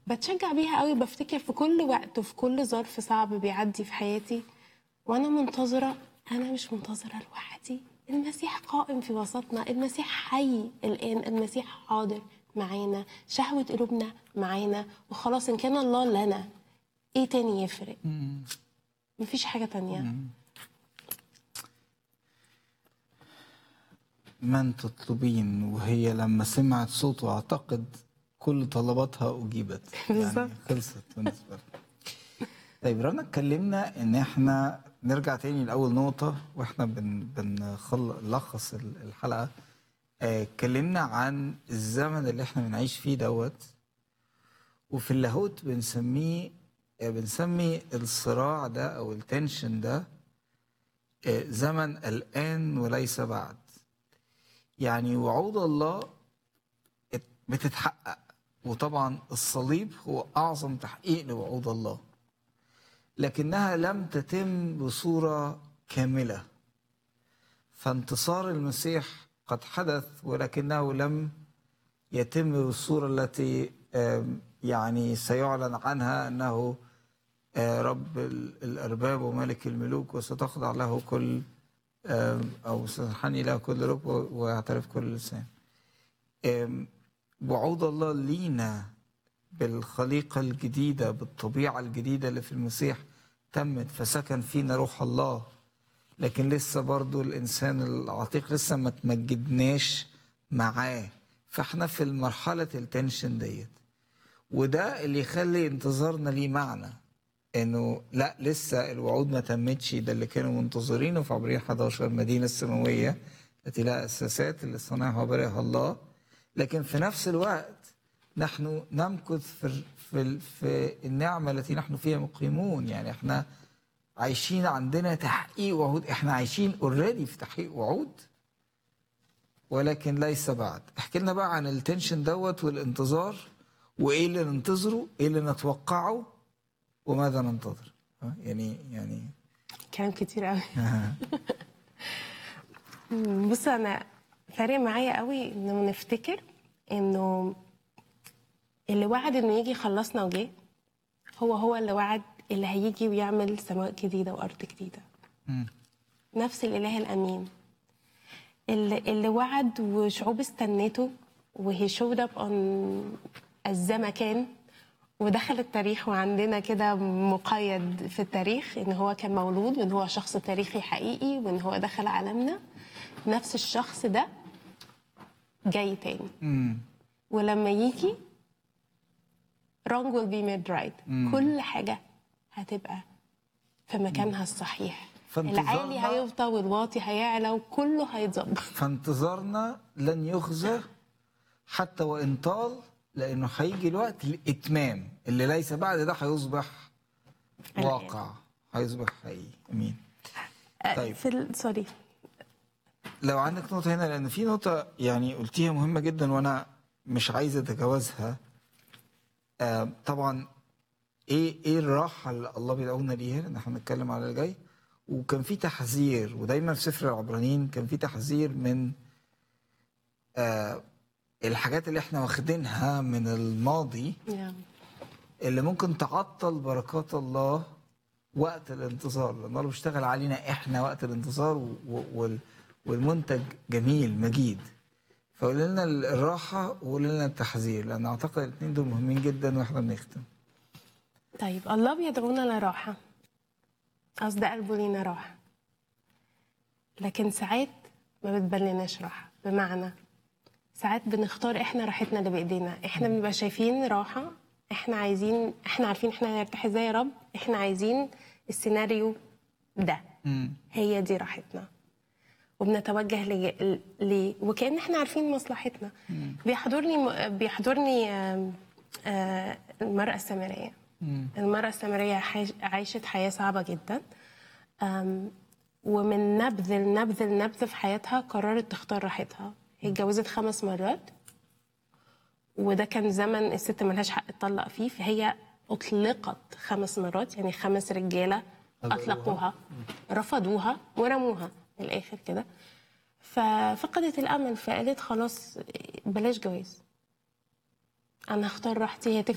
بتشجع بيها قوي بفتكر في كل وقت وفي كل ظرف صعب بيعدي في حياتي وانا منتظره انا مش منتظره لوحدي المسيح قائم في وسطنا المسيح حي الان المسيح حاضر معانا شهوه قلوبنا معانا وخلاص ان كان الله لنا ايه تاني يفرق مفيش حاجه تانية من تطلبين وهي لما سمعت صوته اعتقد كل طلباتها اجيبت يعني بالظبط. خلصت بالنسبه لها طيب رنا اتكلمنا ان احنا نرجع تاني لاول نقطه واحنا بن بنلخص الحلقه آه، اتكلمنا عن الزمن اللي احنا بنعيش فيه دوت وفي اللاهوت بنسميه آه، بنسمي الصراع ده او التنشن ده آه، زمن الان وليس بعد يعني وعود الله ات- بتتحقق وطبعا الصليب هو اعظم تحقيق لوعود الله لكنها لم تتم بصوره كامله فانتصار المسيح قد حدث ولكنه لم يتم بالصوره التي آم، يعني سيعلن عنها انه آه، رب ال- الارباب وملك الملوك وستخضع له كل آم، او ستنحني له كل ركبه ويعترف كل لسان آم، وعود الله لينا بالخليقه الجديده بالطبيعه الجديده اللي في المسيح تمت فسكن فينا روح الله لكن لسه برضو الانسان العتيق لسه ما تمجدناش معاه فاحنا في مرحله التنشن ديت وده اللي يخلي انتظارنا ليه معنى انه لا لسه الوعود ما تمتش ده اللي كانوا منتظرينه في عبرين 11 المدينه السماويه التي لها اساسات اللي صنعها وبرئها الله لكن في نفس الوقت نحن نمكث في في في النعمه التي نحن فيها مقيمون يعني احنا عايشين عندنا تحقيق وعود احنا عايشين اوريدي في تحقيق وعود ولكن ليس بعد احكي لنا بقى عن التنشن دوت والانتظار وايه اللي ننتظره ايه اللي نتوقعه وماذا ننتظر ها؟ يعني يعني كلام كتير قوي بص انا فارق معايا قوي انه نفتكر انه اللي وعد انه يجي خلصنا وجه هو هو اللي وعد اللي هيجي ويعمل سماء جديده وارض جديده مم. نفس الاله الامين اللي, اللي وعد وشعوب استنته وهي شود اب اون الزمكان ودخل التاريخ وعندنا كده مقيد في التاريخ ان هو كان مولود وان هو شخص تاريخي حقيقي وان هو دخل عالمنا نفس الشخص ده جاي تاني مم. ولما يجي wrong will be made right كل حاجة هتبقى في مكانها الصحيح فانتظارنا- العالي هيفضى والواطي هيعلى وكله هيتظبط فانتظارنا لن يخزى حتى وان طال لانه هيجي الوقت الاتمام اللي ليس بعد ده هيصبح الآن. واقع هيصبح حقيقي امين طيب. في ال... سوري لو عندك نقطة هنا لأن في نقطة يعني قلتيها مهمة جدا وأنا مش عايز أتجاوزها آه طبعا إيه إيه الراحة اللي الله بيدعونا ليها لأن إحنا بنتكلم على الجاي وكان في تحذير ودايما في سفر العبرانيين كان في تحذير من آه الحاجات اللي إحنا واخدينها من الماضي يا. اللي ممكن تعطل بركات الله وقت الانتظار لان الله بيشتغل علينا احنا وقت الانتظار و- و- وال- والمنتج جميل مجيد فقول لنا الراحه وقول لنا التحذير لان اعتقد الاثنين دول مهمين جدا واحنا بنختم طيب الله بيدعونا لراحة قصد قلبه لينا راحة لكن ساعات ما بتبلناش راحة بمعنى ساعات بنختار احنا راحتنا اللي بايدينا احنا بنبقى شايفين راحة احنا عايزين احنا عارفين احنا هنرتاح ازاي يا رب احنا عايزين السيناريو ده هي دي راحتنا وبنتوجه ل... ل... وكأن احنا عارفين مصلحتنا بيحضرني بيحضرني آم، آه، المرأة السامرية المرأة السامرية حيش- عاشت حياة صعبة جدا آم، ومن نبذ لنبذ لنبذ في حياتها قررت تختار راحتها هي اتجوزت خمس مرات وده كان زمن الست ملهاش حق تطلق فيه فهي أطلقت خمس مرات يعني خمس رجالة أطلقوها رفضوها ورموها من الآخر كده ففقدت الأمل فقالت خلاص بلاش جواز أنا هختار راحتي هي تفرق